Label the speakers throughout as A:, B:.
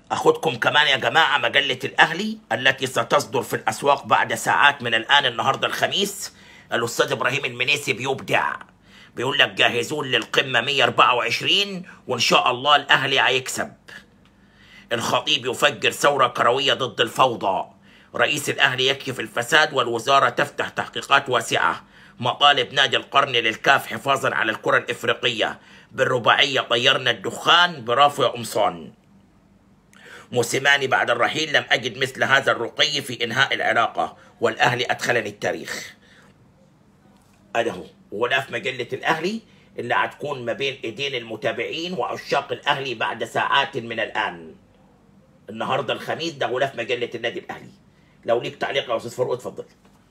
A: أخدكم كمان يا جماعة مجلة الأهلي التي ستصدر في الأسواق بعد ساعات من الآن النهاردة الخميس الأستاذ إبراهيم المنيسي بيبدع بيقول لك جاهزون للقمة 124 وإن شاء الله الأهلي هيكسب الخطيب يفجر ثورة كروية ضد الفوضى رئيس الأهلي يكشف الفساد والوزارة تفتح تحقيقات واسعة مطالب نادي القرن للكاف حفاظا على الكرة الإفريقية بالرباعية طيرنا الدخان برافو يا قمصان موسيماني بعد الرحيل لم أجد مثل هذا الرقي في إنهاء العلاقة والأهلي أدخلني التاريخ أده هو وده في مجلة الأهلي اللي هتكون ما بين إيدين المتابعين وعشاق الأهلي بعد ساعات من الآن النهارده الخميس ده غلاف مجلة النادي الأهلي لو ليك تعليق يا أستاذ فاروق اتفضل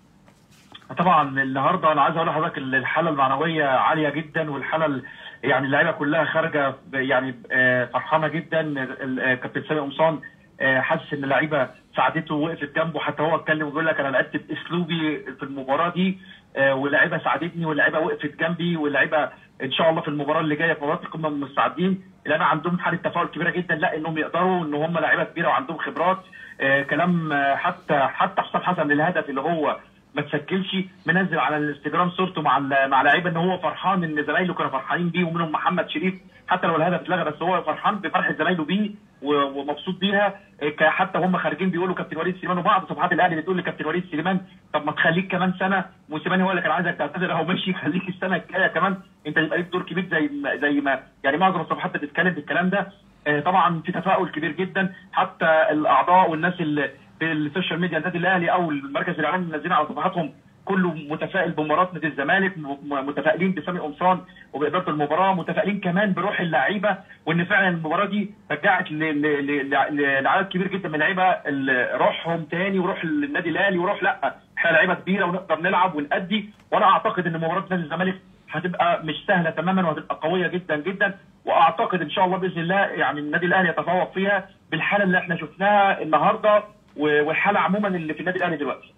B: طبعا النهارده انا عايز اقول لحضرتك الحاله المعنويه عاليه جدا والحاله ال- يعني اللعيبه كلها خارجه ب- يعني آه، فرحانه جدا ال- آه، كابتن سامي قمصان آه، حاسس ان اللعيبه ساعدته ووقفت جنبه حتى هو اتكلم ويقول لك انا لعبت باسلوبي في المباراه دي آه، واللعيبه ساعدتني واللعيبه وقفت جنبي واللعيبه ان شاء الله في المباراه اللي جايه في مباراه القمه مستعدين اللعيبه عندهم حاله تفاؤل كبيره جدا لا انهم يقدروا ان هم لعيبه كبيره وعندهم خبرات آه، كلام آه، حتى حتى حسام حسن للهدف اللي هو ما تسجلش منزل على الانستجرام صورته مع ال- مع لعيبه ان هو فرحان ان زمايله كانوا فرحانين بيه ومنهم محمد شريف حتى لو الهدف اتلغى بس هو فرحان بفرحه زمايله بيه و- ومبسوط بيها إيه، ك- حتى هم خارجين بيقولوا كابتن وليد سليمان وبعض صفحات الاهلي بتقول لكابتن وليد سليمان طب ما تخليك كمان سنه موسيماني هو اللي كان عايزك تعتذر اهو ماشي خليك السنه الجايه كمان انت يبقى ليك دور كبير زي ما زي ما يعني معظم الصفحات بتتكلم بالكلام ده آه، طبعا في تفاؤل كبير جدا حتى الاعضاء والناس اللي في السوشيال ميديا النادي الاهلي او المركز الاعلامي منزلين على صفحاتهم كله متفائل بمباراه نادي الزمالك م- متفائلين بسامي قمصان وباداره المباراه متفائلين كمان بروح اللعيبه وان فعلا المباراه دي رجعت ل- ل- ل- ل- لعدد كبير جدا من اللعيبه ال- روحهم تاني وروح النادي الاهلي وروح لا احنا لعيبه كبيره ونقدر نلعب ونأدي وانا اعتقد ان مباراه نادي الزمالك هتبقى مش سهله تماما وهتبقى قويه جدا جدا واعتقد ان شاء الله باذن الله يعني النادي الاهلي يتفوق فيها بالحاله اللي احنا شفناها النهارده و- والحاله عموما اللي في النادي الاهلي دلوقتي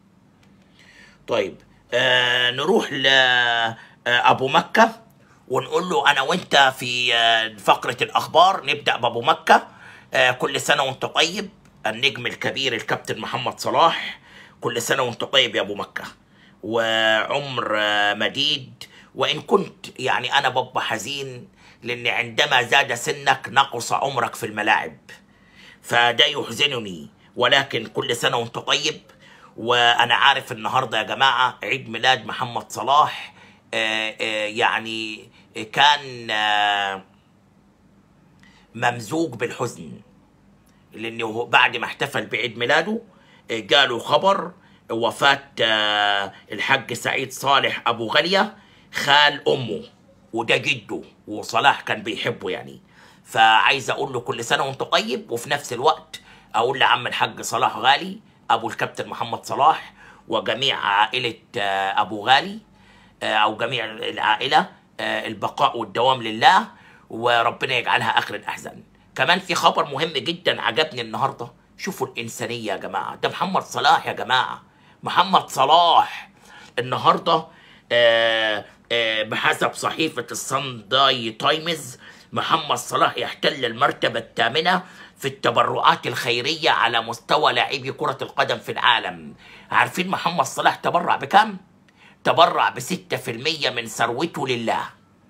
A: طيب آه نروح لأبو مكة ونقول له أنا وأنت في آه، فقرة الأخبار نبدأ بأبو مكة آه كل سنة وأنت طيب النجم الكبير الكابتن محمد صلاح كل سنة وأنت طيب يا أبو مكة وعمر آه، مديد وإن كنت يعني أنا ببقى حزين لأن عندما زاد سنك نقص عمرك في الملاعب فده يحزنني ولكن كل سنة وانت طيب وأنا عارف النهاردة يا جماعة عيد ميلاد محمد صلاح آه، آه، يعني كان آه، ممزوج بالحزن لأنه بعد ما احتفل بعيد ميلاده آه، جاله خبر وفاة آه، الحاج سعيد صالح أبو غالية خال أمه وده جده وصلاح كان بيحبه يعني فعايز أقول له كل سنة وأنت طيب وفي نفس الوقت أقول لعم الحاج صلاح غالي أبو الكابتن محمد صلاح وجميع عائلة آه، أبو غالي آه، أو جميع العائلة آه، البقاء والدوام لله وربنا يجعلها آخر الأحزان كمان في خبر مهم جدا عجبني النهارده شوفوا الإنسانية يا جماعة ده محمد صلاح يا جماعة محمد صلاح النهارده آه، آه، بحسب صحيفة الصنداي تايمز محمد صلاح يحتل المرتبة الثامنة في التبرعات الخيرية على مستوى لاعبي كرة القدم في العالم عارفين محمد صلاح تبرع بكم؟ تبرع بستة في المية من ثروته لله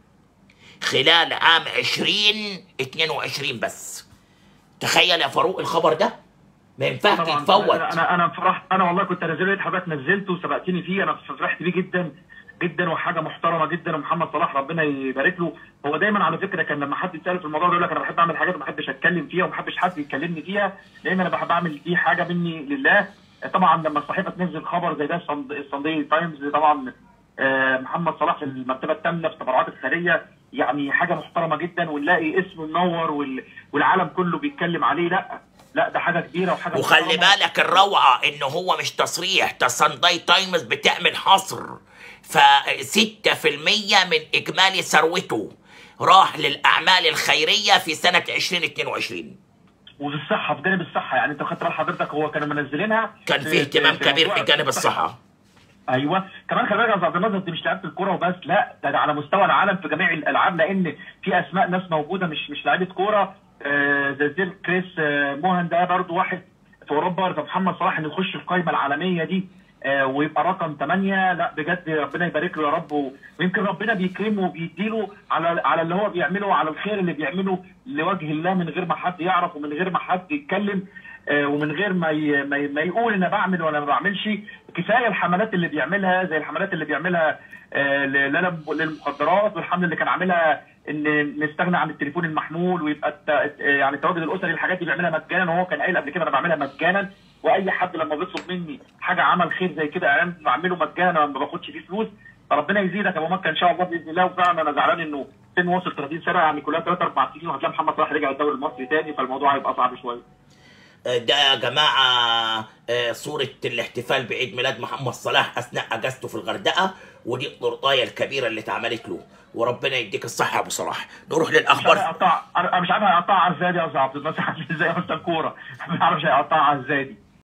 A: خلال عام عشرين اتنين وعشرين بس تخيل يا فاروق الخبر ده ما ينفعش
B: طبعا
A: يتفوت
B: انا انا فرحت انا والله كنت نازله لقيت حضرتك نزلته وسبقتني فيه انا فرحت بيه جدا جدا وحاجه محترمه جدا ومحمد صلاح ربنا يبارك له هو دايما على فكره كان لما حد يساله في الموضوع ده يقول لك انا بحب اعمل حاجات وما بحبش اتكلم فيها وما بحبش حد يكلمني فيها لان انا بحب اعمل دي حاجه مني لله طبعا لما الصحيفه تنزل خبر زي ده الصند- الصندي تايمز طبعا آه، محمد صلاح في المرتبه الثامنه في التبرعات الخيريه يعني حاجه محترمه جدا ونلاقي اسمه منور وال- والعالم كله بيتكلم عليه لا لا ده حاجه كبيره وحاجه
A: وخلي
B: محترمة.
A: بالك الروعة ان هو مش تصريح ده سانداي تايمز بتعمل حصر ف 6% من اجمالي ثروته راح للاعمال الخيرية في سنة 2022
B: وفي الصحه في جانب الصحه يعني انت خدت بال حضرتك هو كانوا منزلينها
A: كان في اهتمام كبير
B: موضوع
A: في جانب الصحة
B: ايوه كمان خلي بالك يا أستاذ عبد الناصر دي مش لعيبه الكوره وبس لا ده, ده على مستوى العالم في جميع الالعاب لان في اسماء ناس موجوده مش مش لعيبه كوره آه، زي زي كريس آه، موهن ده برضو واحد في اوروبا زي محمد صلاح انه يخش القائمه العالميه دي آه، ويبقى رقم 8 لا بجد ربنا يبارك له يا رب و- ويمكن ربنا بيكرمه وبيديله على على اللي هو بيعمله على الخير اللي بيعمله لوجه الله من غير ما حد يعرف ومن غير ما حد يتكلم آه، ومن غير ما ي- ما ي- ما يقول انا بعمل ولا ما بعملش كفايه الحملات اللي بيعملها زي الحملات اللي بيعملها آه، ل- للم- للمخدرات والحمله اللي كان عاملها ان نستغنى عن التليفون المحمول ويبقى الت- يعني التواجد الاسري الحاجات دي بيعملها مجانا وهو كان قايل قبل كده انا بعملها مجانا واي حد لما بيطلب مني حاجه عمل خير زي كده انا بعمله مجانا ما باخدش فيه فلوس فربنا يزيدك يا ابو مكه ان شاء الله باذن الله وفعلا انا زعلان انه سن وصل 30 سنه يعني كلها 3 4 سنين وهتلاقي محمد صلاح رجع الدوري المصري تاني فالموضوع هيبقى صعب شويه
A: ده يا جماعة آه، صورة الاحتفال بعيد ميلاد محمد صلاح أثناء أجازته في الغردقة ودي الطرطاية الكبيرة اللي اتعملت له وربنا يديك الصحة يا أبو صلاح نروح
B: مش عارف
A: للأخبار
B: هيقطع انا مش عارف هيقطعها ازاي دي يا استاذ عبد الناصر ازاي مثلا كوره ما اعرفش هيقطعها ازاي دي